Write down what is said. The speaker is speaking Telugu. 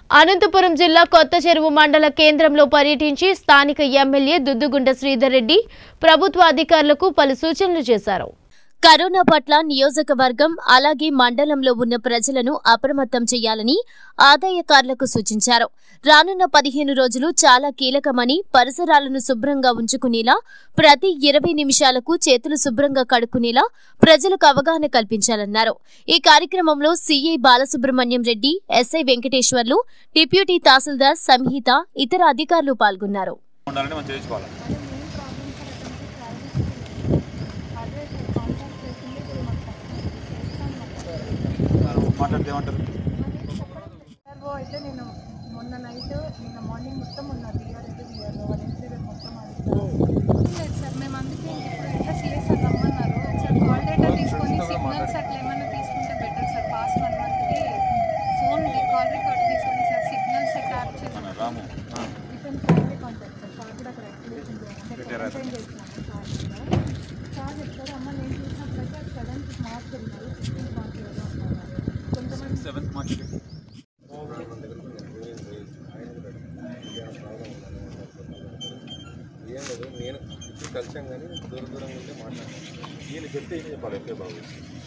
అనంతపురం జిల్లా కొత్త చెరువు మండల కేంద్రంలో పర్యటించి స్థానిక ఎమ్మెల్యే దుద్దుగుండ శ్రీధర్ రెడ్డి ప్రభుత్వ అధికారులకు పలు సూచనలు చేశారు కరోనా పట్ల నియోజకవర్గం అలాగే మండలంలో ఉన్న ప్రజలను అప్రమత్తం చేయాలని ఆదాయకారులకు సూచించారు రానున్న పదిహేను రోజులు చాలా కీలకమని పరిసరాలను శుభ్రంగా ఉంచుకునేలా ప్రతి ఇరవై నిమిషాలకు చేతులు శుభ్రంగా కడుక్కునేలా ప్రజలకు అవగాహన కల్పించాలన్నారు ఈ కార్యక్రమంలో CI Balasubrahmanyam Reddy SI Venkateswarlu deputy tahsildar Samhitha ఇతర అధికారులు పాల్గొన్నారు ఉండాలని మనం చేయించుకోవాలి మాట్లాడితే ఏమంటారు విఆర్ఓ అయితే నేను మొన్న నైట్ నిన్న మార్నింగ్ మొత్తం మొన్న టీఆర్ఎస్ విఆర్ఓ వాళ్ళ ఇంటి దగ్గర మొత్తం అడుగుతాను లేదు సార్ మేము అందుకే ఇప్పుడు ఎట్లా సిఎస్ఆర్ రమ్మన్నారు ఒకసారి కాల్ డేటా తీసుకొని సిగ్నల్స్ అట్లా ఏమైనా తీసుకుంటే బెటర్ సార్ పాస్ వన్ మంత్కి ఫోన్ కాల్ రికార్డ్ తీసుకొని సార్ సిగ్నల్స్ క్యాప్చర్ మన రాము ఆ, depend family contact sir sir కూడా అక్కడ ఎక్స్ప్లెయిన్ పెట్టారా? చేసినాము సార్ సార్ చెప్తారు అమ్మ నేను చూసినట్లయితే అది సెవెంత్ మార్చ్ ఉన్నారు ఫిఫ్టీన్త్ మార్చ్ ఏదో ఉన్నారు కొంతమంది సెవెంత్ మార్చ్ ఏం లేదు నేను ఇప్పుడు కలిసాం కానీ దూరం దూరంగా ఉంటే మాట్లాడాను ఈయన చెప్తే ఈయన చెప్పాలి ఎక్కడ బాగు